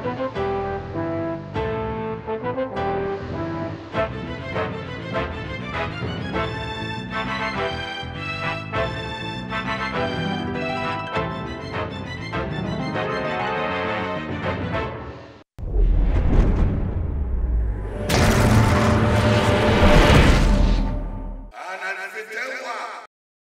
انا الفتوة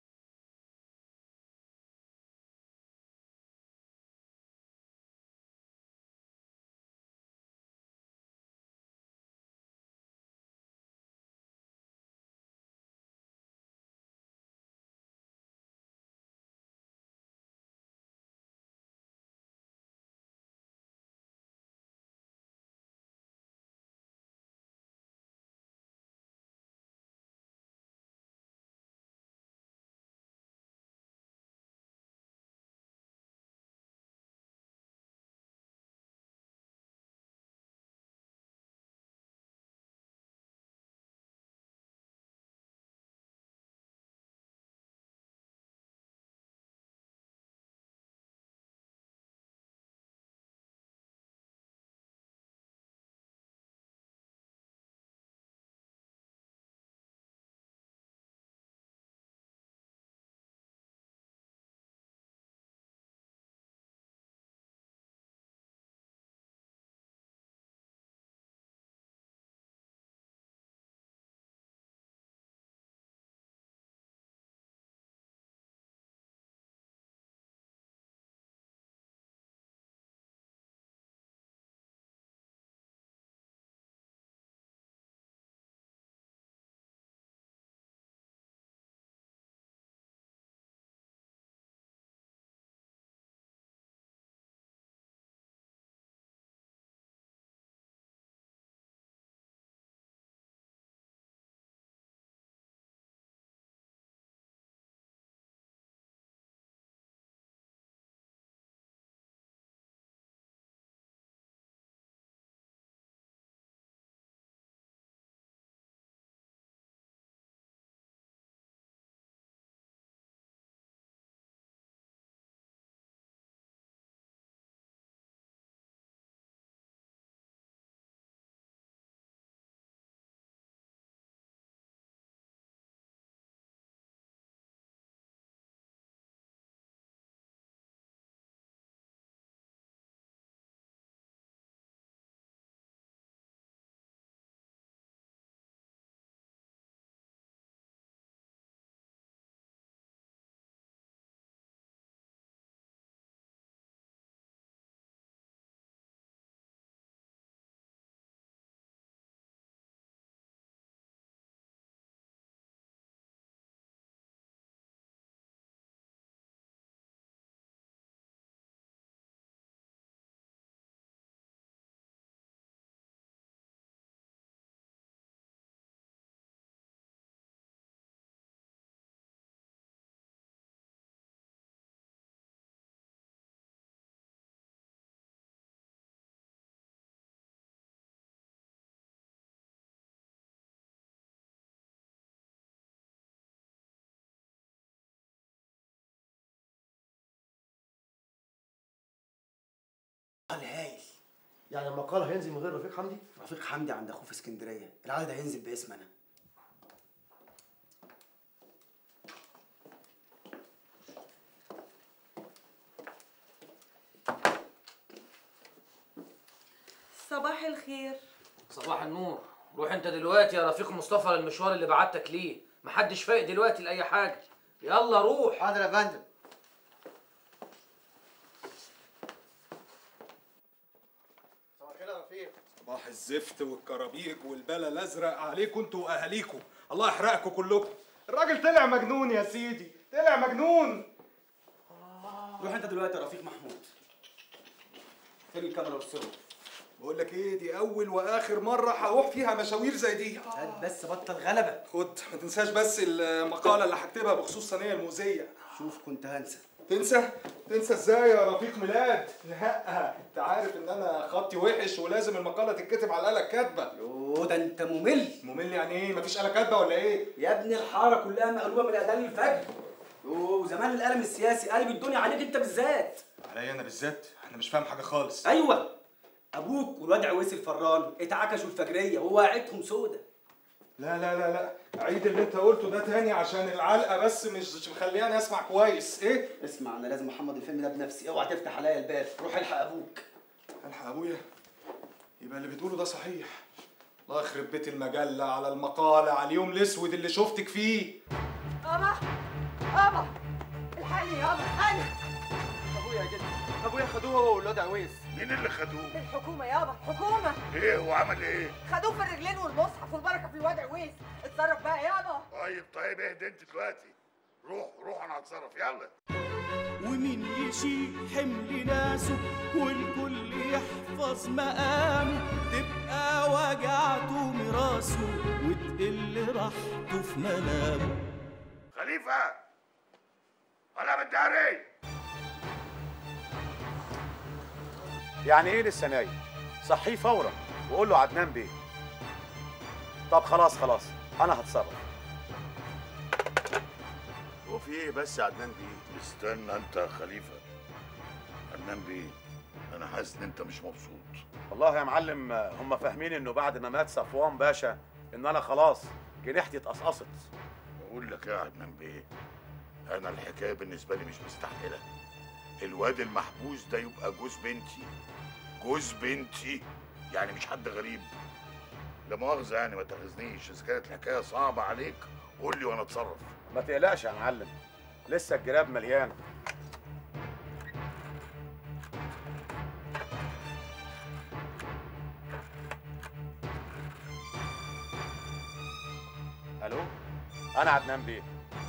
الهايل يعني المقال هينزل من غير رفيق حمدي رفيق حمدي عند اخوه في اسكندريه العدد هينزل باسم انا صباح الخير صباح النور روح انت دلوقتي يا رفيق مصطفى للمشوار اللي بعتك ليه محدش فايق دلوقتي لاي حاجه يلا روح حاضر يا فندم صباح الزفت والكرابيج والبلا الازرق عليكم انتوا واهاليكم الله يحرقكم كلكم الراجل طلع مجنون يا سيدي طلع مجنون روح انت دلوقتي يا رفيق محمود فين الكاميرا والصور بقول لك ايه دي اول واخر مره هروح فيها مشاوير زي دي هات بس بطل غلبه خد ما تنساش بس المقاله اللي هكتبها بخصوص ثانيه المؤذيه شوف كنت هنسى تنسى تنسى ازاي يا رفيق ميلاد لا انت عارف ان انا خطي وحش ولازم المقاله تتكتب على الاله الكاتبه يوه ده انت ممل ممل يعني ايه مفيش اله كاتبه ولا ايه يا ابني الحاره كلها مقلوبه من اذان الفجر يوه زمان القلم السياسي قلب الدنيا عليك انت بالذات عليا انا بالذات انا مش فاهم حاجه خالص ايوه ابوك والواد عويس الفران اتعكشوا الفجريه ووقعتهم سودة لا لا لا لا عيد اللي انت قلته ده تاني عشان العلقه بس مش مخلياني اسمع كويس ايه اسمع انا لازم احمض الفيلم ده بنفسي اوعى تفتح عليا الباب روح الحق ابوك الحق ابويا يبقى اللي بتقوله ده صحيح الله يخرب بيت المجله على المقاله على اليوم الاسود اللي شفتك فيه بابا بابا الحقني يابا الحقني ابويا يا جدي ابويا خدوه هو والواد عويس مين اللي خدوه؟ الحكومة يابا حكومة ايه وعمل ايه؟ خدوه في الرجلين والمصحف والبركة في الواد عويس اتصرف بقى يابا طيب طيب اهدى انت دلوقتي روح روح انا هتصرف يلا ومين يشيل حمل ناسه والكل يحفظ مقامه تبقى وجعته مراسه وتقل راحته في منامه خليفه ولا بالداري يعني ايه لسه نايم صحيه فورا وقول له عدنان بيه طب خلاص خلاص انا هتصرف هو في ايه بس يا عدنان بيه؟ استنى انت يا خليفه عدنان بيه انا حاسس ان انت مش مبسوط والله يا معلم هم فاهمين انه بعد ما مات صفوان باشا ان انا خلاص جنحتي اتقصقصت بقول لك ايه يا عدنان بيه انا الحكايه بالنسبه لي مش مستحمله الواد المحبوس ده يبقى جوز بنتي جوز بنتي يعني مش حد غريب لا مؤاخذه يعني ما تاخذنيش اذا كانت الحكايه صعبه عليك قول لي وانا اتصرف ما تقلقش يا معلم لسه الجراب مليان الو انا عدنان بيه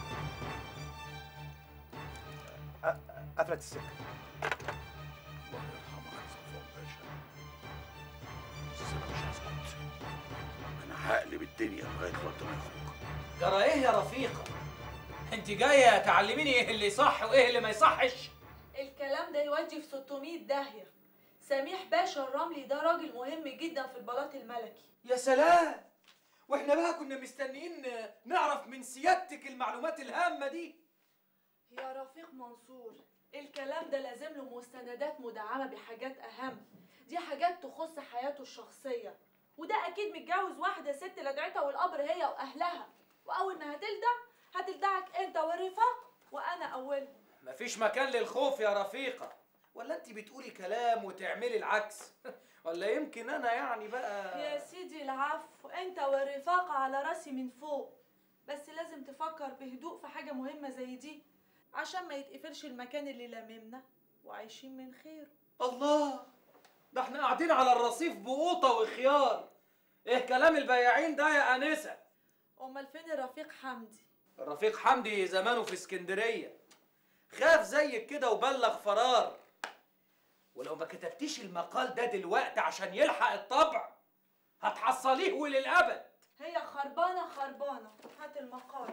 أ- أ- قفلت السكه الله يرحمك يا صفوان باشا بس انا مش هسكت انا هقلب الدنيا لغايه وقت ما يخرج جرى ايه يا رفيقه انت جايه تعلميني ايه اللي صح وايه اللي ما يصحش الكلام ده يودي في 600 داهية سميح باشا الرملي ده راجل مهم جدا في البلاط الملكي يا سلام واحنا بقى كنا مستنيين نعرف من سيادتك المعلومات الهامه دي يا رفيق منصور الكلام ده لازم له مستندات مدعمة بحاجات أهم دي حاجات تخص حياته الشخصية وده أكيد متجوز واحدة ست لدعتها والقبر هي وأهلها وأول ما هتلدع هتلدعك أنت والرفاق وأنا أولهم مفيش مكان للخوف يا رفيقه ولا انت بتقولي كلام وتعملي العكس ولا يمكن انا يعني بقى يا سيدي العفو أنت والرفاق على راسي من فوق بس لازم تفكر بهدوء في حاجة مهمة زي دي عشان ما يتقفلش المكان اللي لاممنا وعايشين من خيره الله ده احنا قاعدين على الرصيف بقوطه وخيار ايه كلام البياعين ده يا انسه أمال فين الرفيق حمدي الرفيق حمدي زمانه في اسكندريه خاف زيك كده وبلغ فرار ولو ما كتبتيش المقال ده دلوقتي عشان يلحق الطبع هتحصليه وللابد هي خربانة خربانة هات المقال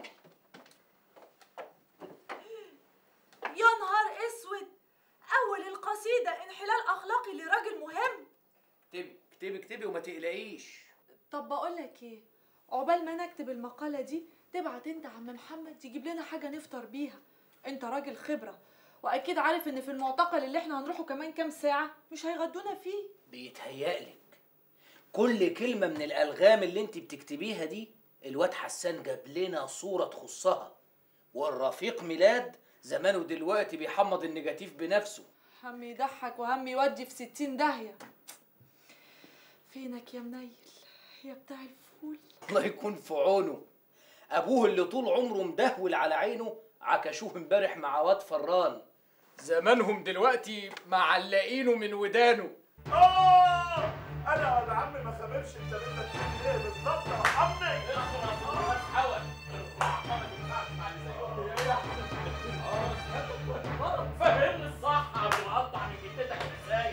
يا نهار اسود اول القصيدة انحلال اخلاقي لراجل مهم اكتبي اكتبي اكتبي وما تقلقيش طب بقول لك ايه عقبال ما نكتب المقالة دي تبعت انت عم محمد يجيب لنا حاجة نفطر بيها انت راجل خبرة واكيد عارف ان في المعتقل اللي احنا هنروحه كمان كام ساعة مش هيغدونا فيه بيتهيألك كل كلمة من الألغام اللي انت بتكتبيها دي الواد حسان جاب لنا صورة تخصها والرفيق ميلاد زمانه دلوقتي بيحمض النيجاتيف بنفسه هم يضحك وهم يودي في ستين داهية فينك يا منيل يا بتاع الفول الله يكون في عونه أبوه اللي طول عمره مدهول على عينه عكشوه امبارح مع واد فران زمانهم دلوقتي معلقينه من ودانه اه انا يا عم ما خبرش انت بدك تقول ايه بالظبط ارحمني فهمني الصح قبل ما اقطع من جدتك ازاي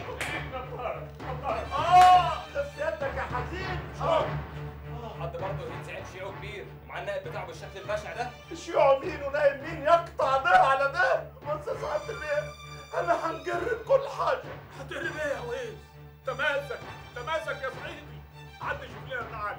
اه ده سيادتك يا حزين اه حد برضه ينزعج شيعه كبير ومع النائب بتاعه بالشكل البشع ده شيوع مين ونايم مين يقطع ده على ده بص يا سعاده البيه انا هنجرب كل حاجه هتقلب ايه يا ويس تماسك تماسك يا صعيدي حد يشوف لنا تعالي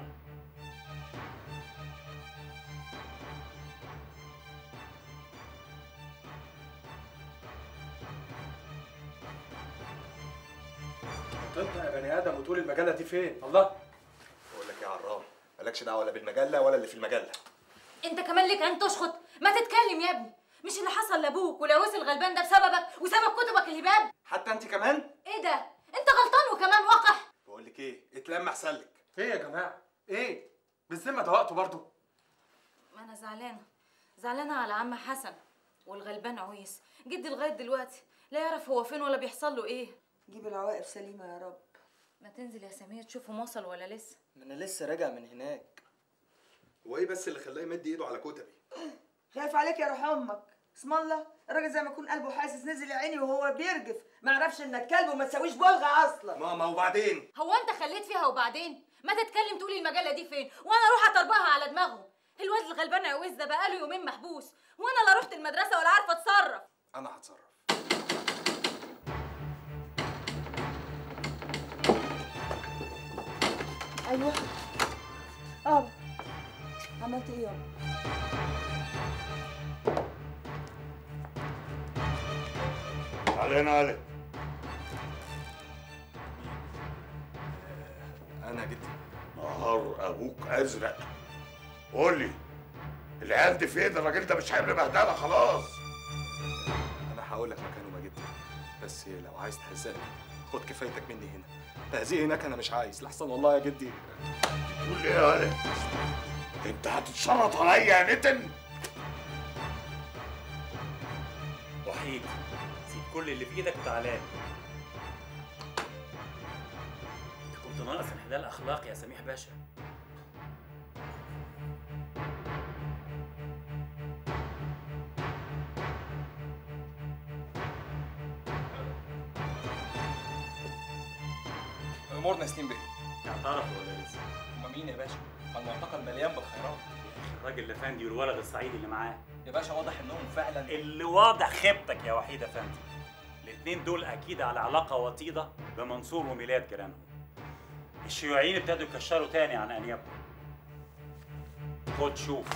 تنطق يا بني ادم وتقول المجله دي فين الله بقول لك يا عرام مالكش دعوه لا بالمجله ولا اللي في المجله انت كمان ليك ان تشخط ما تتكلم يا ابني مش اللي حصل لابوك ولويس الغلبان ده بسببك وسبب كتبك اللي باب حتى انت كمان ايه ده انت غلطان وكمان وقح بقول لك ايه اتلم احسن لك ايه يا جماعه ايه بالذمه ده وقته برضه ما انا زعلانه زعلانه على عم حسن والغلبان عويس جدي لغايه دلوقتي لا يعرف هو فين ولا بيحصل له ايه جيب العواقب سليمه يا رب ما تنزل يا سمير تشوفهم وصل ولا لسه ما انا لسه راجع من هناك هو ايه بس اللي خلاه يمد ايده على كتبي خايف عليك يا روح امك اسم الله الراجل زي ما يكون قلبه حاسس نزل يا عيني وهو بيرجف ما يعرفش انك كلب وما تساويش بلغه اصلا ماما وبعدين هو انت خليت فيها وبعدين ما تتكلم تقولي المجله دي فين وانا اروح اطربها على دماغهم الواد الغلبان عويس ده بقاله يومين محبوس وانا لا رحت المدرسه ولا عارفه اتصرف انا هتصرف ايوه اه عملت ايه يابا علينا علي انا جدي نهار ابوك ازرق قول لي العيال دي فين الراجل ده مش هيعمل بهدله خلاص انا هقول لك مكانه ما جدي بس لو عايز تهزقني خد كفايتك مني هنا تهزيق هناك انا مش عايز لحسن والله يا جدي تقول لي ايه يا علي انت هتتشرط عليا يا نتن وحيد سيب كل اللي في ايدك وتعالى لي. انت كنت ناقص انحلال اخلاق يا سميح باشا امورنا سليم بيه اعترف ولا لسه؟ هما مين يا باشا؟ ما المعتقل مليان بالخيرات الراجل الافندي والولد الصعيدي اللي معاه يا باشا واضح انهم فعلا اللي واضح خيبتك يا وحيد افندي الاتنين دول اكيد على علاقه وطيده بمنصور وميلاد جيرانهم الشيوعيين ابتدوا يكشروا تاني عن انيابهم خد شوف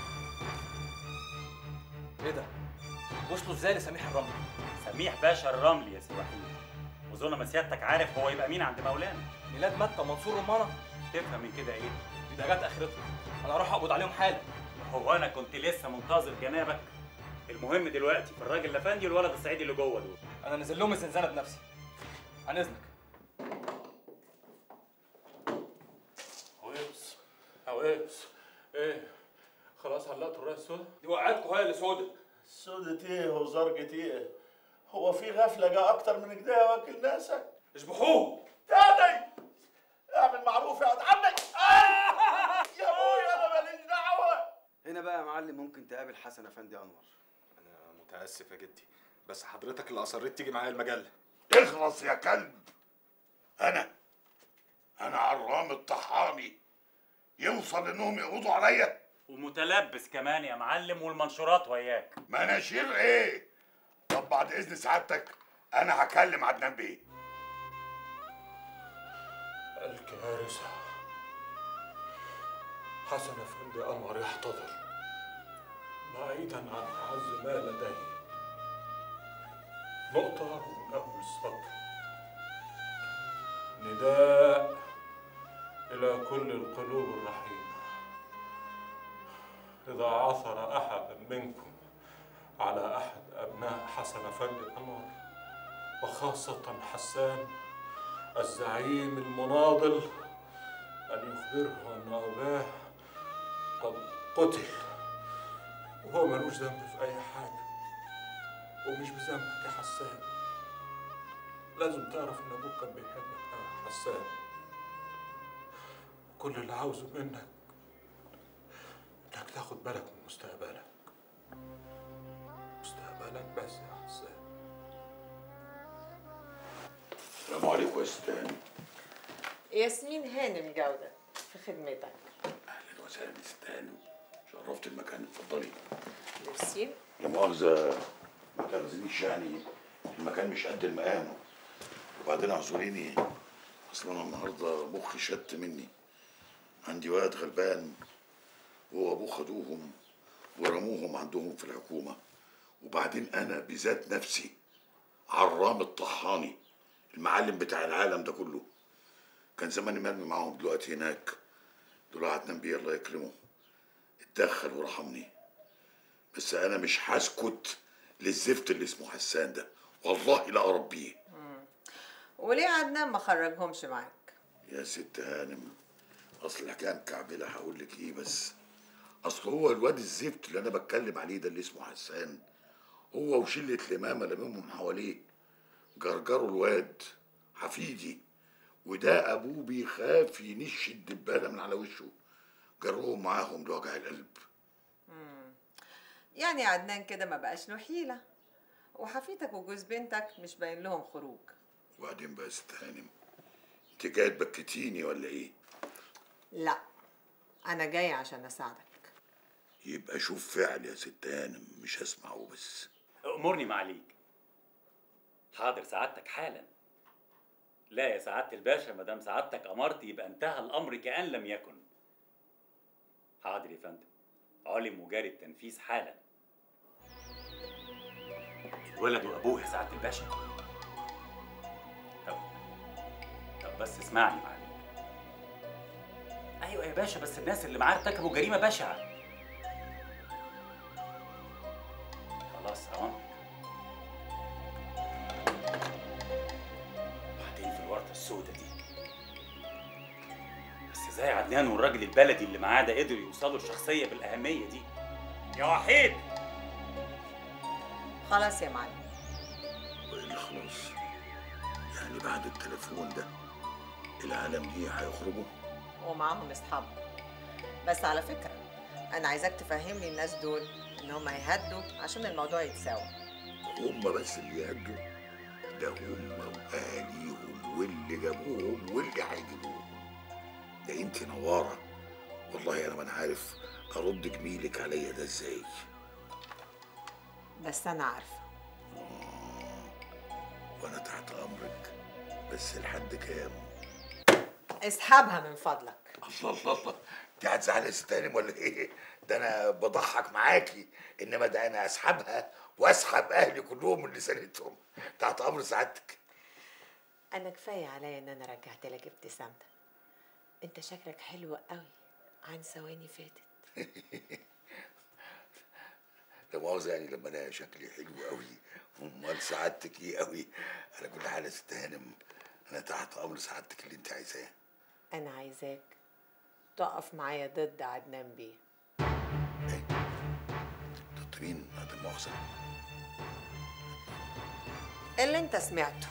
ايه ده؟ وصلوا ازاي لسميح الرملي؟ سميح باشا الرملي يا سي وحيد وظن ما سيادتك عارف هو يبقى مين عند مولانا ميلاد متى منصور رمانه تفهم من كده ايه يبقى جت اخرته انا هروح اقبض عليهم حالا هو انا كنت لسه منتظر جنابك المهم دلوقتي في الراجل الافندي والولد الصعيدي اللي جوه دول انا نازل لهم الزنزانه بنفسي عن اذنك عويس عويس ايه خلاص علقتوا الرايه السوداء دي وقعتكم هي اللي سودة سودة ايه وزرقة ايه؟ هو في غفلة جا أكتر من كده يا واكل ناسك؟ اشبحوه تاني اعمل معروف يا واد عمك آه! يا ابويا انا ماليش دعوة هنا بقى يا معلم ممكن تقابل حسن افندي انور انا متاسف يا جدي بس حضرتك اللي اصريت تيجي معايا المجله اخلص يا كلب انا انا عرام الطحاني يوصل انهم يقبضوا عليا ومتلبس كمان يا معلم والمنشورات وياك مناشير ايه طب بعد اذن سعادتك انا هكلم عدنان بيه الكارثة حسن أفندي أنور يحتضر بعيدا عن أعز ما لديه نقطة من أول السطر نداء إلى كل القلوب الرحيمة إذا عثر أحد منكم على أحد أبناء حسن أفندي أنور وخاصة حسان الزعيم المناضل أن يخبره أن أباه قد قتل وهو ملوش ذنب في أي حاجة ومش بذنبك يا حسان لازم تعرف إن أبوك كان بيحبك أوي يا حسان كل اللي عاوزه منك إنك تاخد بالك من مستقبلك مستقبلك بس يا حسان السلام عليكم يا ستان ياسمين هانم جودة في خدمتك اهلا وسهلا يا ستان شرفت المكان اتفضلي ميرسي لا مؤاخذة ما تاخذنيش يعني المكان مش قد المقام وبعدين اعذريني اصل انا النهارده مخي شت مني عندي واد غلبان هو ابوه خدوهم ورموهم عندهم في الحكومه وبعدين انا بذات نفسي عرام الطحاني المعلم بتاع العالم ده كله كان زماني مرمي معاهم دلوقتي هناك دول عدنان بيه الله يكرمه اتدخل ورحمني بس انا مش هسكت للزفت اللي اسمه حسان ده والله لا اربيه وليه عدنان ما خرجهمش معاك يا ست هانم اصل الحكايه مكعبله هقول لك ايه بس اصل هو الواد الزفت اللي انا بتكلم عليه ده اللي اسمه حسان هو وشله الامامه لممهم حواليه جرجروا الواد حفيدي وده ابوه بيخاف ينش الدبانه من على وشه جروهم معاهم لوجع القلب مم. يعني عدنان كده ما بقاش له حيلة وحفيدك وجوز بنتك مش باين لهم خروج وبعدين بقى يا ست هانم انت جايه تبكتيني ولا ايه لا أنا جاية عشان أساعدك يبقى شوف فعل يا ست هانم مش هسمعه بس امرني معاليك حاضر سعادتك حالا لا يا سعادة الباشا ما دام سعادتك أمرت يبقى انتهى الأمر كأن لم يكن حاضر يا فندم علم وجاري التنفيذ حالا الولد وأبوه يا سعادة الباشا طب طب بس اسمعني معاليك أيوة يا باشا بس الناس اللي معاه ارتكبوا جريمة بشعة خلاص أوامرك وبعدين في الورطة السوداء دي بس ازاي عدنان والراجل البلدي اللي معاه ده قدروا يوصلوا الشخصية بالأهمية دي يا وحيد خلاص يا معلم وايه خلاص يعني بعد التليفون ده العالم دي هيخرجوا ومعاهم أصحابهم بس على فكرة أنا عايزاك تفهمني الناس دول إن هم يهدوا عشان الموضوع يتساوى هم بس اللي يهدوا ده هم واهاليهم واللي جابوهم واللي هيجيبوهم ده انت نواره والله انا ما انا عارف ارد جميلك عليا ده ازاي بس أنا عارفة وانا تحت امرك بس لحد كام اسحبها من فضلك الله الله الله انت هتزعلي يا ست هانم ولا ايه ده انا بضحك معاكي انما ده انا اسحبها واسحب اهلي كلهم من لسانتهم تحت امر سعادتك أنا كفاية عليا إن أنا رجعت لك ابتسامتك أنت شكلك حلو قوي عن ثواني فاتت لا مؤاخذة يعني لما انا شكلي حلو قوي امال سعادتك ايه قوي على كل حال يا ست هانم انا تحت امر سعادتك اللي انت عايزاه أنا عايزاك تقف معايا ضد عدنان بيه ضد مين هذا المؤاخذة اللي انت سمعته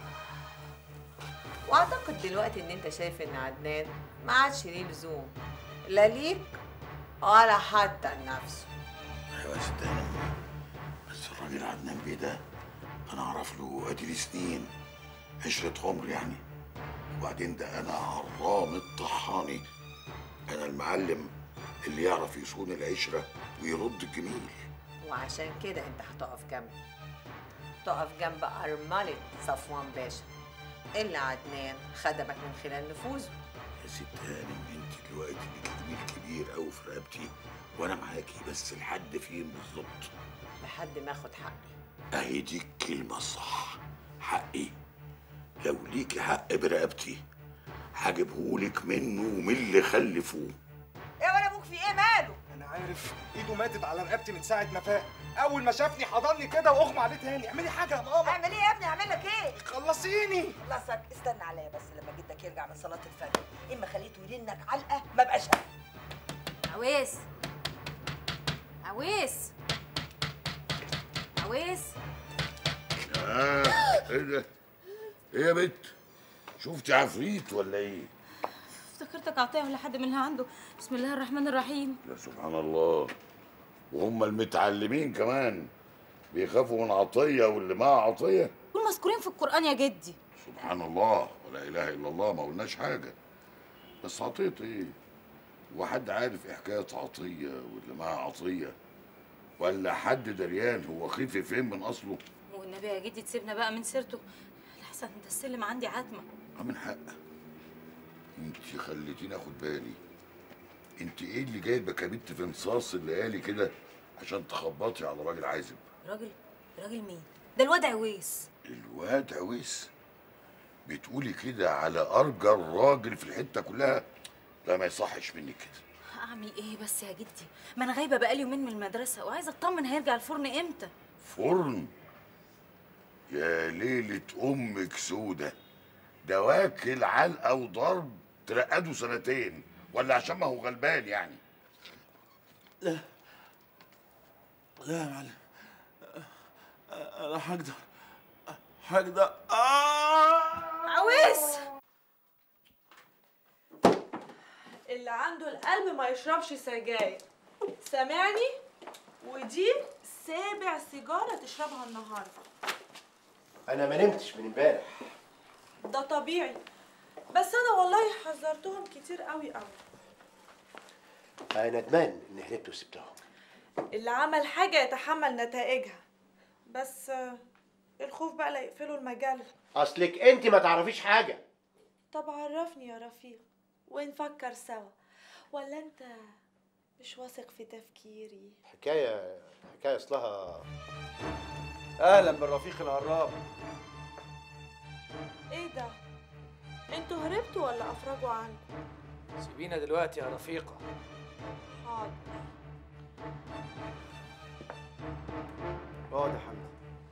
واعتقد دلوقتي ان انت شايف ان عدنان ما عادش ليه لزوم لا ليك ولا حتى لنفسه ايوه يا ست هانم بس الراجل عدنان بيه ده انا اعرف له ادي سنين عشرة عمر يعني وبعدين ده انا عرام الطحاني انا المعلم اللي يعرف يصون العشرة ويرد الجميل وعشان كده انت هتقف جنبي تقف جنب أرملة صفوان باشا اللي عدنان خدمك من خلال نفوذه يا ست هانم انت دلوقتي ليك جميل كبير قوي في رقبتي وانا معاكي بس لحد فين بالظبط لحد ما اخد حقي اهي دي الكلمة الصح حقي لو ليكي حق برقبتي هجيبهولك منه ومن اللي خلفوه ايه ولا ابوك في ايه ماله انا عارف ايده ماتت على رقبتي من ساعه ما فاق اول ما شافني حضني كده واغمى عليه تاني اعملي حاجه يا ماما اعمل ايه يا ابني اعمل لك ايه خلصيني خلصك استنى عليا بس لما جدك يرجع من صلاه الفجر اما خليته يرنك علقه ما بقاش أنا. عويس عويس عويس آه ايه ده؟ ايه يا بت؟ شفتي عفريت ولا ايه؟ افتكرتك عطيه ولا حد من اللي عنده بسم الله الرحمن الرحيم يا سبحان الله وهم المتعلمين كمان بيخافوا من عطية واللي معاه عطية والمذكورين في القرآن يا جدي سبحان الله ولا إله إلا الله ما قلناش حاجة بس عطية إيه؟ وحد عارف إيه حكاية عطية واللي معاه عطية ولا حد دريان هو خفي فين من أصله؟ والنبي يا جدي تسيبنا بقى من سيرته لحسن ده السلم عندي عتمة آه من حق انت خليتيني اخد بالي انت ايه اللي جايبه كبت في نصاص الليالي كده عشان تخبطي على راجل عازب راجل راجل مين ده الواد عويس الواد عويس بتقولي كده على ارجل راجل في الحته كلها لا ما يصحش منك كده اعمل ايه بس يا جدي ما انا غايبه بقالي يومين من المدرسه وعايزه اطمن هيرجع الفرن امتى فرن يا ليلة أمك سودة ده واكل علقة وضرب ترقده سنتين ولا عشان ما هو غلبان يعني لا لا يا معلم انا هقدر هقدر عويس اللي عنده القلب ما يشربش سجاير سامعني ودي سابع سيجاره تشربها النهارده انا ما نمتش من امبارح ده طبيعي بس انا والله حذرتهم كتير قوي قوي انا ندمان اني هربت وسبتهم اللي عمل حاجه يتحمل نتائجها بس آه، الخوف بقى لا يقفلوا المجال اصلك انت ما تعرفيش حاجه طب عرفني يا رفيق ونفكر سوا ولا انت مش واثق في تفكيري حكايه حكايه اصلها اهلا بالرفيق الهراب ايه ده انتوا هربتوا ولا افرجوا عنكم سيبينا دلوقتي يا رفيقه حاضر اقعد يا حمدي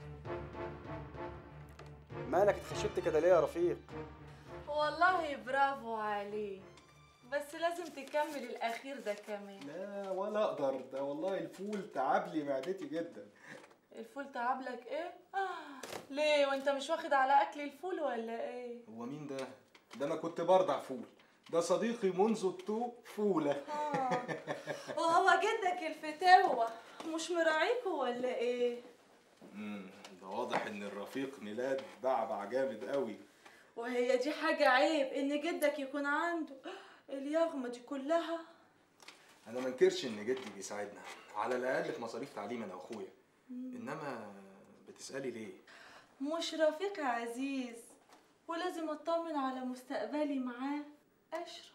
مالك اتخشبت كده ليه يا رفيق والله برافو عليك بس لازم تكمل الاخير ده كمان لا ولا اقدر ده والله الفول تعب لي معدتي جدا الفول تعبلك ايه آه. ليه وانت مش واخد على اكل الفول ولا ايه هو مين ده ده انا كنت برضع فول ده صديقي منذ الطفوله وهو جدك الفتاوة مش مراعيكوا ولا ايه امم ده واضح ان الرفيق ميلاد بعبع جامد قوي وهي دي حاجة عيب ان جدك يكون عنده اليغمة دي كلها انا ما انكرش ان جدي بيساعدنا على الاقل في مصاريف تعليم انا واخويا انما بتسالي ليه مش رفيق عزيز ولازم اطمن على مستقبلي معاه اشرب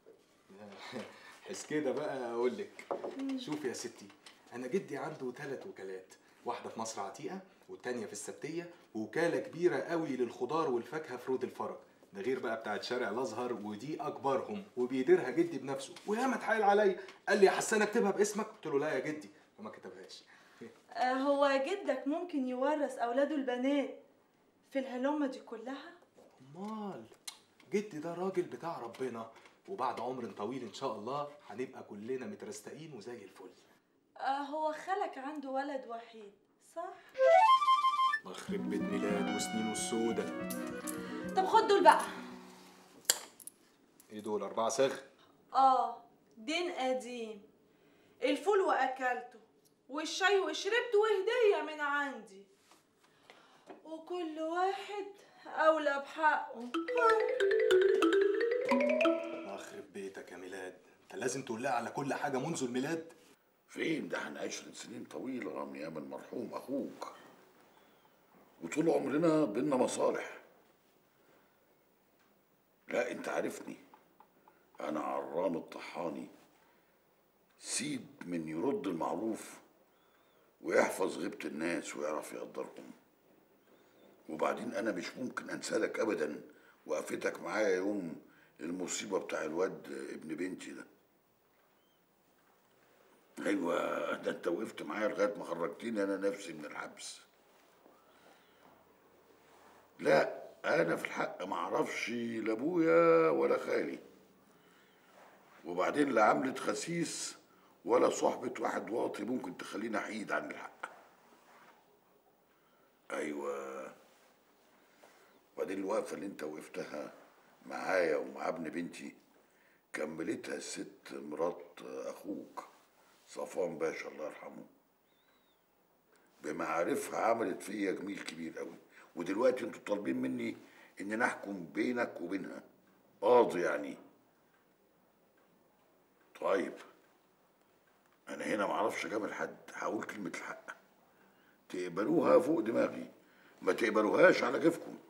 حس كده بقى اقول لك شوف يا ستي انا جدي عنده ثلاث وكالات واحده في مصر عتيقه والتانيه في السبتيه ووكاله كبيره قوي للخضار والفاكهه في رود الفرج ده غير بقى بتاعت شارع الازهر ودي اكبرهم وبيديرها جدي بنفسه وياما اتحايل عليا قال لي يا حسان اكتبها باسمك قلت له لا يا جدي وما كتبهاش آه هو جدك ممكن يورث اولاده البنات في الهلومة دي كلها امال جدي ده راجل بتاع ربنا وبعد عمر طويل ان شاء الله هنبقى كلنا مترستقين وزي الفل آه هو خالك عنده ولد وحيد صح الله يخرب بيت ميلاد وسنينه السودة طب خد دول بقى ايه دول اربعة صاغ اه دين قديم الفول واكلته والشاي وشربته وهدية من عندي وكل واحد اولى بحقه الله يخرب بيتك يا ميلاد انت لازم تقول لها على كل حاجة منذ الميلاد فين ده احنا عشرة سنين طويلة من ايام المرحوم اخوك وطول عمرنا بينا مصالح لا انت عارفني انا عرام الطحاني سيد من يرد المعروف ويحفظ غيبة الناس ويعرف يقدرهم وبعدين انا مش ممكن انسالك ابدا وقفتك معايا يوم المصيبة بتاع الواد ابن بنتي ده ايوه ده انت وقفت معايا لغايه ما خرجتني انا نفسي من الحبس لا انا في الحق ما اعرفش لا ابويا ولا خالي وبعدين لا عملة خسيس ولا صحبة واحد واطي ممكن تخليني احيد عن الحق ايوه وبعدين الوقفة اللي انت وقفتها معايا ومع ابن بنتي كملتها الست مرات اخوك صفوان باشا الله يرحمه بمعارفها عملت فيا جميل كبير قوي ودلوقتي انتوا طالبين مني ان نحكم بينك وبينها قاضي يعني طيب انا هنا معرفش اجامل حد هقول كلمة الحق تقبلوها فوق دماغي ما تقبلوهاش على كيفكم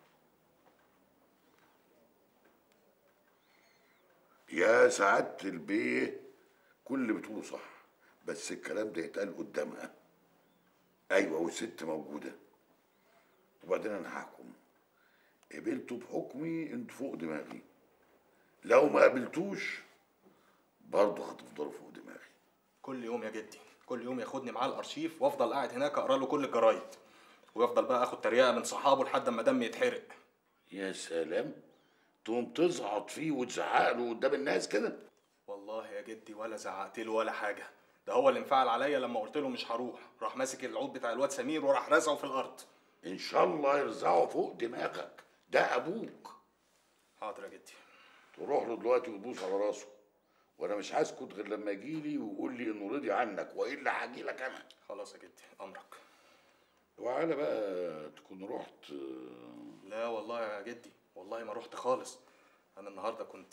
يا سعادة البيه كل اللي بتقوله صح بس الكلام ده يتقال قدامها ايوه والست موجوده وبعدين انا هحكم قبلته بحكمي انتوا فوق دماغي لو ما قبلتوش برضه هتفضلوا فوق دماغي كل يوم يا جدي كل يوم ياخدني معاه الارشيف وافضل قاعد هناك اقرا له كل الجرايد ويفضل بقى اخد تريقه من صحابه لحد ما دمي يتحرق يا سلام تقوم تزعط فيه وتزعق له قدام الناس كده والله يا جدي ولا زعقت له ولا حاجه ده هو اللي انفعل عليا لما قلت له مش هروح راح ماسك العود بتاع الواد سمير وراح رازعه في الارض ان شاء الله يرزعه فوق دماغك ده ابوك حاضر يا جدي تروح له دلوقتي وتبوس على راسه وانا مش هسكت غير لما يجي لي ويقول لي انه رضي عنك والا هاجي لك انا خلاص يا جدي امرك وعلى بقى تكون رحت لا والله يا جدي والله ما رحت خالص انا النهارده كنت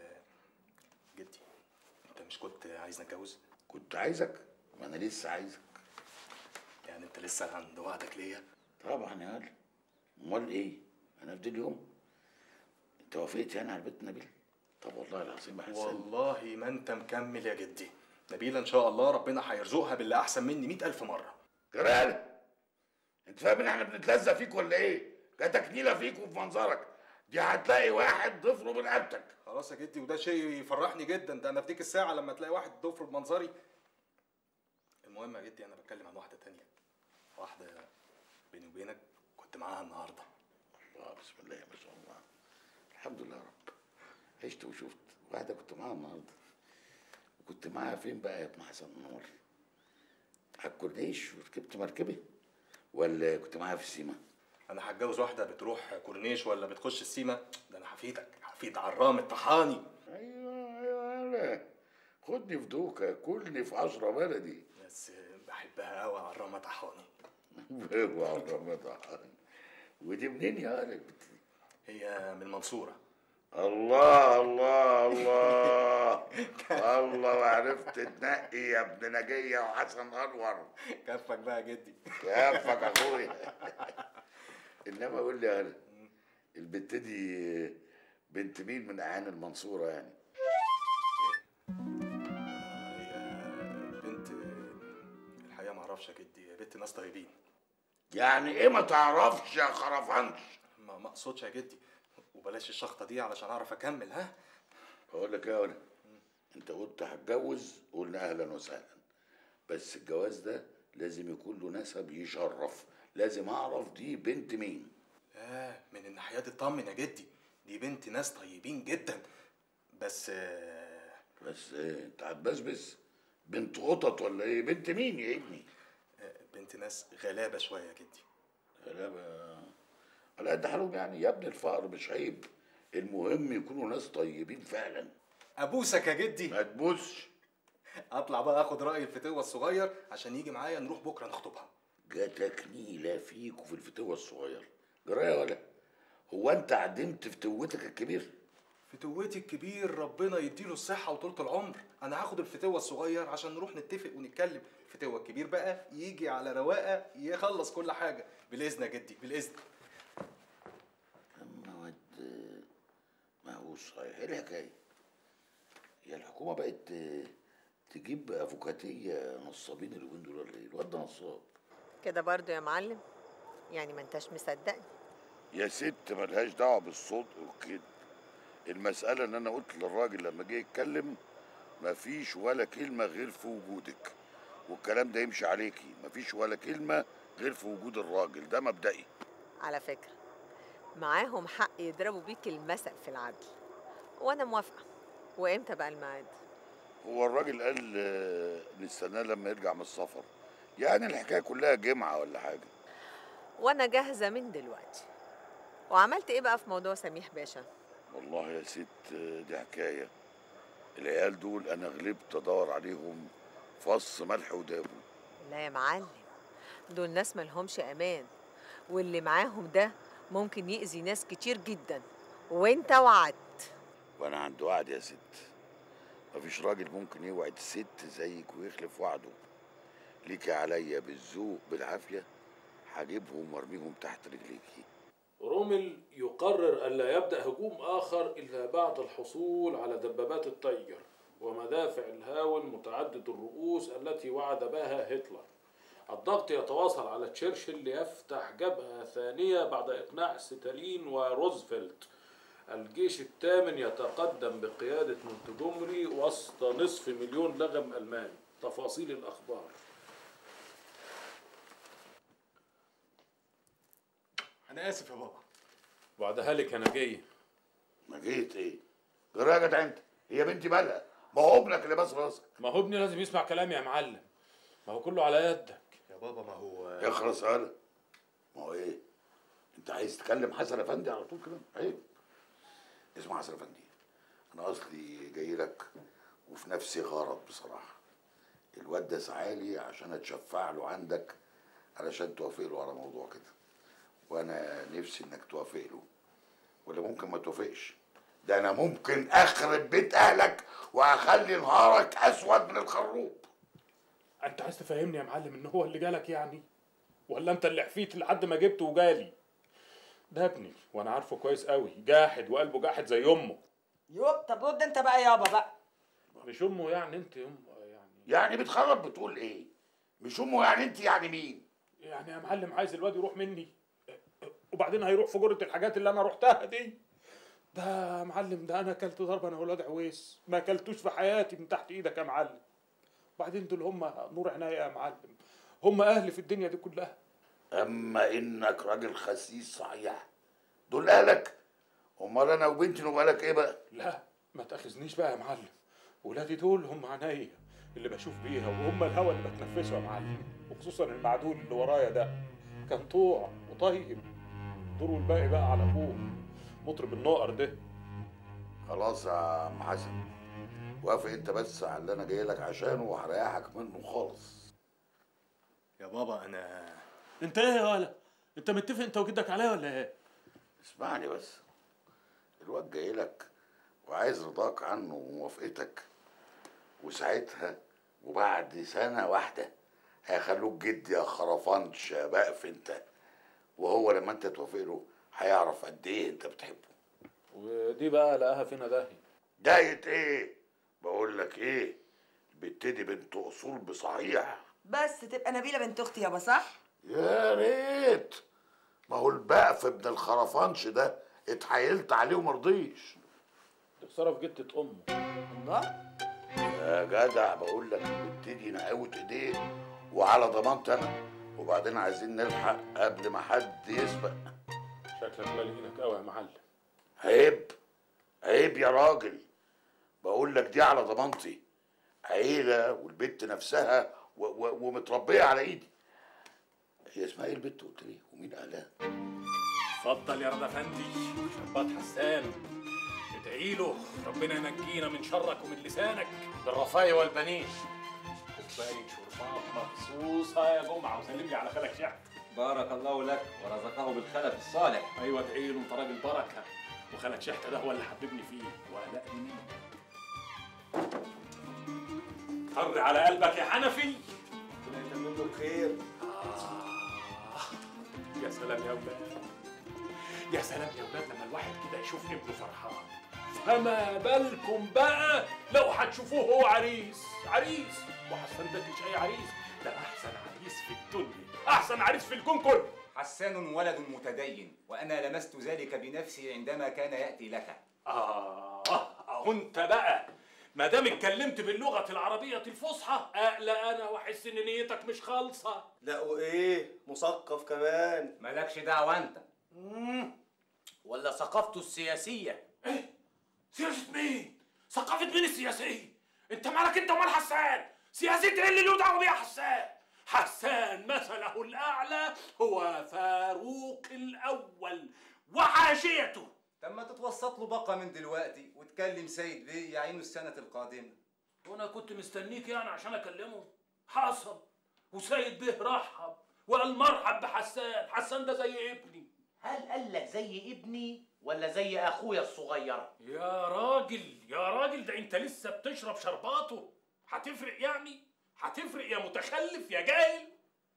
جدي انت مش كنت عايزني اتجوز كنت عايزك ما انا لسه عايزك يعني انت لسه عند وعدك ليا طبعا يا ولد امال ايه انا في دي اليوم انت وافقت يعني على بنت نبيل طب والله العظيم احسن والله ما انت مكمل يا جدي نبيلة ان شاء الله ربنا هيرزقها باللي احسن مني مئة الف مرة جرال انت فاهم ان احنا بنتلزق فيك ولا ايه جاتك نيله فيك وفي منظرك دي هتلاقي واحد ضفره من رقبتك خلاص يا جدي وده شيء يفرحني جدا ده انا في ديك الساعة لما تلاقي واحد ضفر بمنظري المهم يا جدي انا بتكلم عن واحدة تانية واحدة بيني وبينك كنت معاها النهاردة الله بسم الله ما شاء الله الحمد لله يا رب عشت وشفت واحده كنت معاها النهارده وكنت معاها فين بقى يا ابن حسن منور على الكورنيش وركبت مركبه ولا كنت معاها في السيما انا هتجوز واحدة بتروح كورنيش ولا بتخش السيما ده انا هفيدك هفيد عرام الطحاني ايوه ايوه لا خدني في دوكه كلني في عشرة بلدي بس بحبها قوي عرامة طحاني وعرامة طحاني ودي منين يا قلب هي من المنصورة الله الله الله الله وعرفت تنقي يا ابن نجية وحسن انور كفك بقى يا جدي كفك اخويا انما قول لي يا هلا البت دي بنت مين من اعيان المنصورة يعني بنت الحقيقة ما اعرفش يا جدي بنت ناس طيبين يعني ايه ما تعرفش يا خرفانش ما ما اقصدش يا جدي وبلاش الشخطة دي علشان اعرف اكمل ها بقول لك ايه يا ولد انت قلت هتجوز قلنا اهلا وسهلا بس الجواز ده لازم يكون له نسب يشرف لازم اعرف دي بنت مين اه من الناحية دي اطمن يا جدي دي بنت ناس طيبين جدا بس آه، بس ايه انت هتبسبس بنت قطط ولا ايه بنت مين يا ابني آه، بنت ناس غلابة شوية يا جدي غلابة على قد حالهم يعني يا ابني الفقر مش عيب المهم يكونوا ناس طيبين فعلا ابوسك يا جدي ما تبوسش اطلع بقى اخد رأي الفتوة الصغير عشان يجي معايا نروح بكرة نخطبها جاتك نيلة فيك وفي الفتوة الصغير جرايه ولا هو انت عدمت فتوتك الكبير فتوتي الكبير ربنا يديله الصحة وطولة العمر أنا هاخد الفتوة الصغير عشان نروح نتفق ونتكلم الفتوة الكبير بقى يجي على رواقة يخلص كل حاجة بالإذن يا جدي بالإذن اما واد مهووس صحيح ايه الحكايه هي الحكومه بقت تجيب افوكاتيه نصابين اليومين دول ولا ايه الواد ده نصاب كده برضو يا معلم يعني ما انتش مصدقني يا ست ملهاش دعوه بالصدق والكذب المساله ان انا قلت للراجل لما جه يتكلم مفيش ولا كلمه غير في وجودك والكلام ده يمشي عليكي مفيش ولا كلمه غير في وجود الراجل ده مبدئي على فكرة معاهم حق يضربوا بيك المثل في العدل وانا موافقة وامتى بقى الميعاد هو الراجل قال آه، نستناه لما يرجع من السفر يعني الحكايه كلها جمعه ولا حاجه وانا جاهزة من دلوقتي وعملت ايه بقى في موضوع سميح باشا والله يا ست آه، دي حكايه العيال دول انا غلبت ادور عليهم فص ملح ودابو لا يا معلم دول ناس ملهمش امان واللي معاهم ده ممكن يأذي ناس كتير جدا وانت وعدت وانا عند وعد يا ست مفيش راجل ممكن يوعد ست زيك ويخلف وعده ليكي عليا بالذوق بالعافيه هجيبهم وارميهم تحت رجليكي رومل يقرر ألا يبدأ هجوم آخر إلا بعد الحصول على دبابات التايجر ومدافع الهاون متعدد الرؤوس التي وعد بها هتلر الضغط يتواصل على تشرشل ليفتح جبهة ثانية بعد إقناع ستالين وروزفلت الجيش الثامن يتقدم بقيادة مونتجومري وسط نصف مليون لغم ألماني تفاصيل الأخبار انا اسف يا بابا بعدها لك أنا جاي ما جيت ايه؟ جرى يا جدع انت هي بنتي مالها؟ ما هو ابنك اللي بس راسك ما هو ابني لازم يسمع كلامي يا معلم ما هو كله على يدك يا بابا ما هو اخرس هلا ما هو ايه؟ انت عايز تكلم حسن افندي على طول كده؟ عيب اسمع حسن افندي انا اصلي جاي لك وفي نفسي غرض بصراحه الواد ده سعالي عشان اتشفع له عندك علشان توافق له على موضوع كده وانا نفسي انك توافق له ولا ممكن ما توافقش ده انا ممكن اخرب بيت اهلك واخلي نهارك اسود من الخروب أنت عايز تفهمني يا معلم إن هو اللي جالك يعني ولا أنت اللي حفيت لحد ما جبته وجالي ده ابني وأنا عارفه كويس قوي جاحد وقلبه جاحد زي أمه يوب طب رد انت بقى يابا بقى مش أمه يعني أنت أمه يعني بتخرب بتقول ايه مش امه يعني انت يعني مين يعني يا معلم عايز الواد يروح مني وبعدين هيروح في جرة الحاجات اللي انا رحتها دي ده يا معلم ده انا اكلت ضرب انا والواد عويس ما اكلتوش في حياتي من تحت ايدك يا معلم وبعدين دول هم نور عينيا يا معلم هم اهلي في الدنيا دي كلها اما انك راجل خسيس صحيح دول اهلك امال انا وبنتي نبقى لك ايه بقى لا ما تاخذنيش بقى يا معلم ولادي دول هم عينيا اللي بشوف بيها وهم الهوى اللي بتنفسه يا معلم وخصوصا المعدول اللي ورايا ده كان طوع وطيب دور والباقي بقى على ابوه مطرب النقر ده خلاص يا عم حسن وافق انت بس على اللي انا جاي لك عشانه وهريحك منه خالص يا بابا انا انت ايه يا ولا انت متفق انت وجدك عليا ولا ايه اسمعني بس الواد جاي لك وعايز رضاك عنه وموافقتك وساعتها وبعد سنة واحدة هيخلوك جدي يا خرفانش يا بقف انت وهو لما انت توافق له هيعرف قد ايه انت بتحبه ودي بقى لقاها فينا داهي دايت ايه بقول لك ايه بتدي بنت اصول بصحيح بس تبقى نبيله بنت اختي يابا صح يا ريت ما هو البقف ابن الخرفانش ده اتحايلت عليه ومرضيش اتصرف جتة امه الله يا جدع بقول لك بتدي نقاوة ايديه وعلى ضمانتي انا وبعدين عايزين نلحق قبل ما حد يسبق شكلك مالينك قوي يا معلم عيب عيب يا راجل بقول لك دي على ضمانتي عيلة والبت نفسها و و ومتربية على ايدي هي اسمها ايه البت قلت لي ومين قالها اتفضل يا رضا افندي شربات حسان ادعي له ربنا ينجينا من شرك ومن لسانك بالرفاية والبنين كوباية شربات مخصوصة يا جمعة وسلم لي على خالك شحت بارك الله لك ورزقه بالخلف الصالح ايوه ادعي له انت راجل بركة وخالك شحت ده هو اللي حببني فيه وقلقني منه طر على قلبك يا حنفي ربنا يتمم له الخير يا سلام يا ولاد يا سلام يا ولاد لما الواحد كده يشوف ابنه فرحان فما بالكم بقى لو هتشوفوه هو عريس عريس وحسن ده مش اي عريس ده احسن عريس في الدنيا احسن عريس في الكون كله حسان ولد متدين وانا لمست ذلك بنفسي عندما كان ياتي لك اه اهو انت بقى ما دام اتكلمت باللغه العربيه الفصحى اقلق انا واحس ان نيتك مش خالصه لا وايه مثقف كمان مالكش دعوه انت ولا ثقافته السياسيه ايه سياسه مين ثقافه مين السياسيه انت مالك انت ومال حسان سياسه ايه اللي له دعوه بيها حسان حسان مثله الاعلى هو فاروق الاول وحاشيته طب ما تتوسط له بقى من دلوقتي وتكلم سيد بيه يعينه السنه القادمه وانا كنت مستنيك يعني عشان اكلمه حصل وسيد به رحب وقال مرحب بحسان حسان ده زي ابني هل قال لك زي ابني ولا زي اخويا الصغير يا راجل يا راجل ده انت لسه بتشرب شرباته هتفرق يعني هتفرق يا متخلف يا جاهل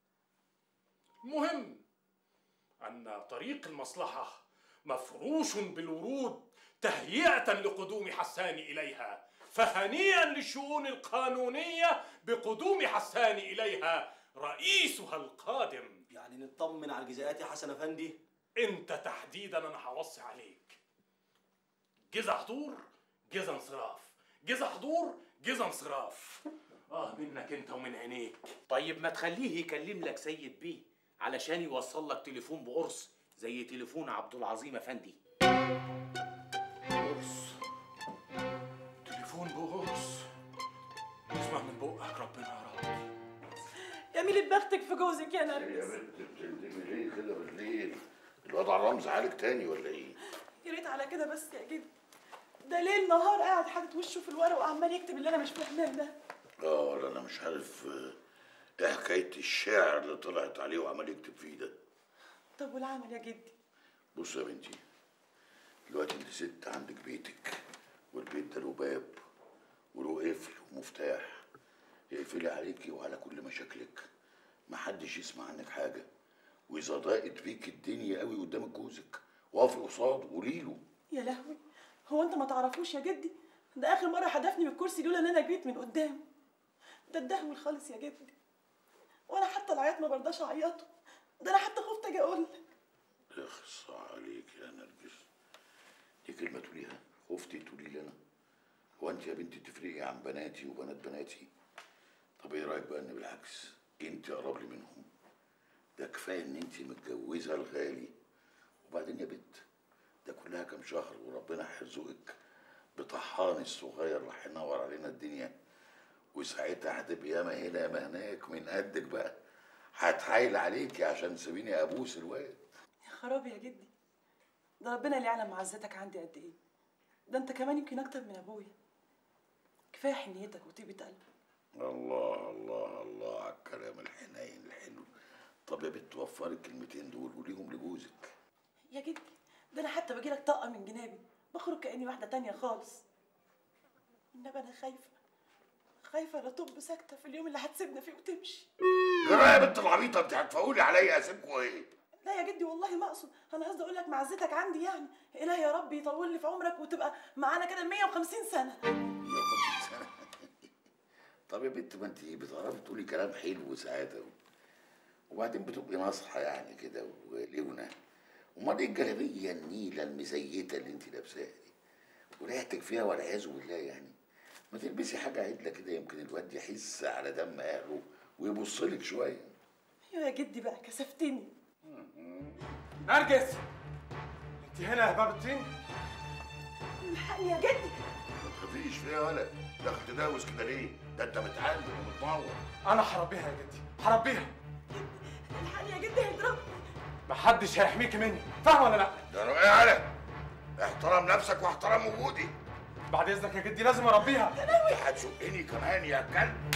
المهم ان طريق المصلحه مفروش بالورود تهيئه لقدوم حسان اليها فهنيئا للشؤون القانونيه بقدوم حسان اليها رئيسها القادم يعني نطمن على الجزاءات يا حسن افندي انت تحديدا انا هوصي عليك جزا حضور جزا انصراف جزا حضور جزا انصراف اه منك انت ومن عينيك طيب ما تخليه يكلم لك سيد بيه علشان يوصل لك تليفون بقرص زي تليفون عبد العظيم افندي قرص تليفون بقرص اسمع من بقك ربنا يا رب جميلة بختك في جوزك يا يا نرجس بنت بتندمي ليه كده بالليل الوضع رمز عليك تاني ولا ايه يا ريت على كده بس يا جد ده ليل نهار قاعد حاطط وشه في الورق وعمال يكتب اللي انا مش فاهماه ده اه ولا انا مش عارف آه، ايه حكايه الشعر اللي طلعت عليه وعمال يكتب فيه ده طب والعمل يا جدي بص يا بنتي دلوقتي انت ست عندك بيتك والبيت ده له باب وله قفل ومفتاح اقفلي عليكي وعلى كل مشاكلك محدش يسمع عنك حاجه واذا ضاقت بيك الدنيا قوي قدامك جوزك وقفي قصاده قولي له يا لهوي هو انت ما تعرفوش يا جدي ده اخر مره حدفني بالكرسي لولا ان انا جريت من قدام ده اتدهول خالص يا جدي وانا حتى العياط ما برضاش اعيطه ده انا حتى خفت اجي اقول لك اخص عليك يا نرجس دي كلمة تقوليها خفتي تقولي لي انا هو انت يا بنتي تفرقي عن بناتي وبنات بناتي طب ايه رايك بقى ان بالعكس انت اقرب لي منهم ده كفايه ان انت متجوزه الغالي وبعدين يا بنت ده كلها كام شهر وربنا هيرزقك بطحان الصغير اللي هينور علينا الدنيا وساعتها هتبقي ياما هنا ياما هناك من قدك بقى هتحايل عليكي عشان تسيبيني ابوس الواد يا خرابي يا جدي ده ربنا اللي يعلم معزتك عندي قد ايه ده انت كمان يمكن اكتر من ابويا كفايه حنيتك وطيبه قلبك الله الله الله على الكلام الحنين الحلو طب يا بنت وفري الكلمتين دول قوليهم لجوزك يا جدي ده انا حتى باجيلك طاقه من جنابي بخرج كاني واحده تانية خالص انما انا خايفه خايفه لا طب ساكته في اليوم اللي هتسيبنا فيه وتمشي جرى يا بنت العبيطه انت هتفولي عليا اسيبكوا ايه لا يا جدي والله ما اقصد انا قصدي اقول لك معزتك عندي يعني اله يا رب يطول لي في عمرك وتبقى معانا كده 150 سنه طب يا بنت ما انت بتعرفي تقولي كلام حلو ساعات أهو. وبعدين بتبقي ناصحه يعني كده وليونه امال ايه الجلابيه النيله المزيته اللي انت لابساها دي وريحتك فيها والعياذ بالله يعني ما تلبسي حاجه عدله كده يمكن الواد يحس على دم اهله ويبص لك شويه ايوه يا جدي بقى كسفتني نرجس انت هنا يا باب الطين الحقني يا جدي ما تخافيش فيها ولا داخل تداوس كده ليه ده انت متعلم ومتنور انا هربيها يا جدي هربيها الحقني يا جدي هيضربني محدش هيحميكي مني فاهم ولا لا ده انا ايه على احترم نفسك واحترم وجودي بعد اذنك يا جدي لازم اربيها انت هتشقني كمان يا كلب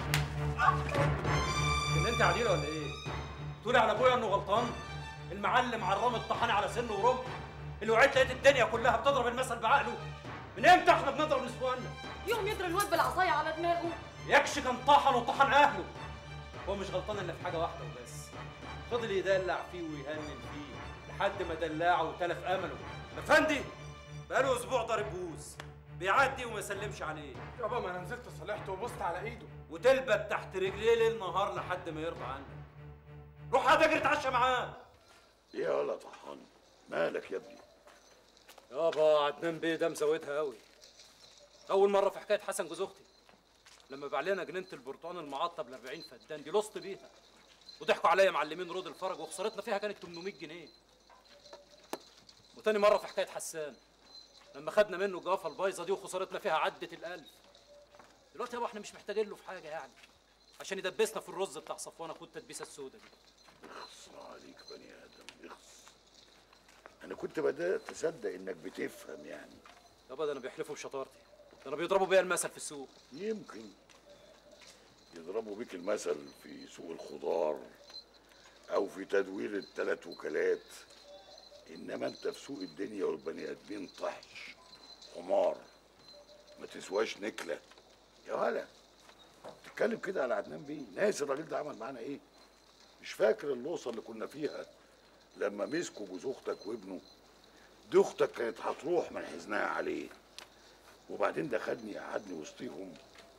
ان انت عديله ولا ايه؟ تقولي على ابويا انه غلطان؟ المعلم عرام الطحاني على سنه ورمح اللي وعيت لقيت الدنيا كلها بتضرب المثل بعقله من امتى احنا بنضرب نسواننا؟ يوم يضرب الواد بالعصايه على دماغه يكش كان طحن وطحن اهله هو مش غلطان الا في حاجه واحده وبس فضل يدلع فيه ويهنن فيه لحد ما دلعه وتلف امله افندي بقاله اسبوع ضارب بوز بيعدي وما يسلمش عليه يابا ما انا نزلت صالحته وبصت على ايده وتلبت تحت رجليه ليل نهار لحد ما يرضى عنك روح هات اجري اتعشى معاه يا ولا طحان مالك يا ابني يابا عدنان بيه ده مزودها قوي اول مره في حكايه حسن جوز اختي لما باع لنا جنينه البرتقال المعطب ل 40 فدان دي لصت بيها وضحكوا عليا معلمين رود الفرج وخسارتنا فيها كانت 800 جنيه وتاني مره في حكايه حسان لما خدنا منه الجوافه البايظه دي وخسارتنا فيها عدت الالف دلوقتي يابا احنا مش محتاجين له في حاجه يعني عشان يدبسنا في الرز بتاع صفوان اخو التدبيسه السوداء دي اخص عليك بني ادم اخص انا كنت بدات اصدق انك بتفهم يعني يابا ده انا بيحلفوا بشطارتي ده انا بيضربوا بيا المثل في السوق يمكن يضربوا بيك المثل في سوق الخضار او في تدوير الثلاث وكالات انما انت في سوق الدنيا والبني ادمين طحش حمار ما تسواش نكله يا ولا تتكلم كده على عدنان بيه ناسي الراجل ده عمل معانا ايه مش فاكر اللوصه اللي كنا فيها لما مسكوا جوز اختك وابنه دي اختك كانت هتروح من حزنها عليه وبعدين ده خدني قعدني وسطيهم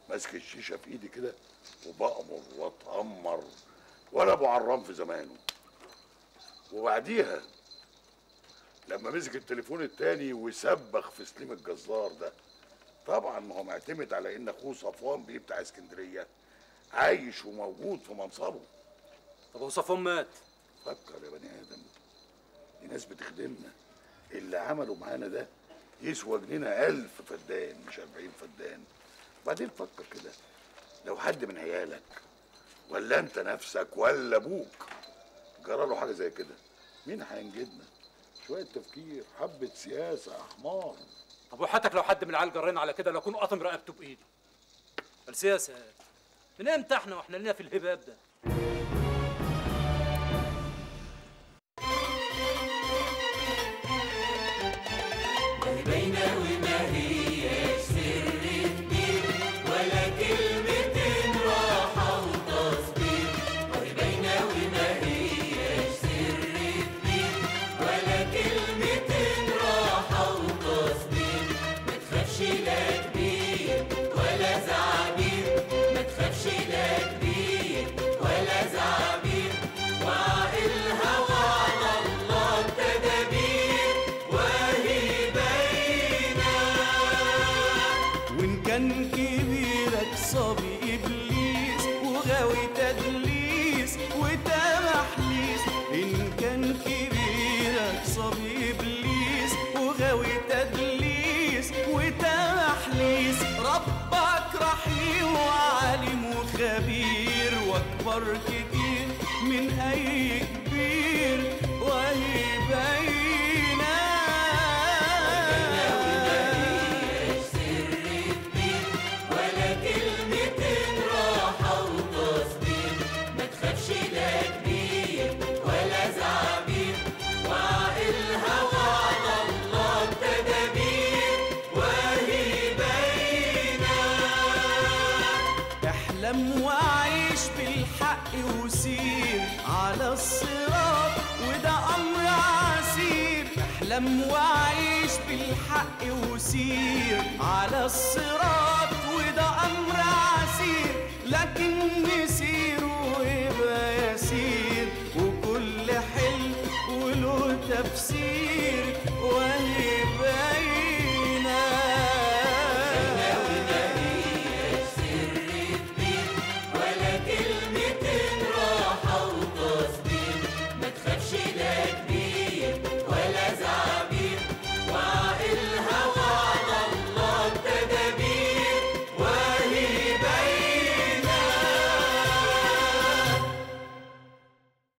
ماسك الشيشه في ايدي كده وبأمر واتأمر ولا ابو عرام في زمانه وبعديها لما مسك التليفون التاني وسبخ في سليم الجزار ده طبعا ما هو معتمد على ان اخوه صفوان بيه بتاع اسكندريه عايش وموجود في منصبه طب هو صفوان مات فكر يا بني ادم دي ناس بتخدمنا اللي عملوا معانا ده يسوى جنينا ألف فدان مش أربعين فدان بعدين فكر كده لو حد من عيالك ولا انت نفسك ولا ابوك جرى له حاجه زي كده مين هينجدنا شويه تفكير حبه سياسه يا حمار طب وحياتك لو حد من العيال جرينا على كده لو اكون قاطم رقبته بايدي السياسه من امتى احنا واحنا لنا في الهباب ده باينة وما هياش سر كبير ولا كلمتين راحة وتصبير وهي باينة وما هياش سر كبير ولا كلمتين راحة وتصبير ما تخافش لا كبير ولا زعبير ما تخافش لا كبير ولا زعبير وعقل الهوى على الله التدابير وهي باينة وإن كان كبيرك صبي إبليس وغاوي تدليس وتمحليس إن كان كبيرك صبي إبليس وغاوي تدليس وتمحليس ربك رحيم وعالم وخبير وأكبر كتير من أي كبير وهي باينة ولا كلمتين راحة وتصبير ما تخافش لا كبير ولا زعبير وعقل الهوى على الله التدابير وهي باينة احلم وعيش بالحق وسير على الصراط وده امر عسير احلم وعيش بالحق وسير على الصراط وده امر عسير لكن مسيره يبقى يسير وكل حلم وله تفسير وهي باين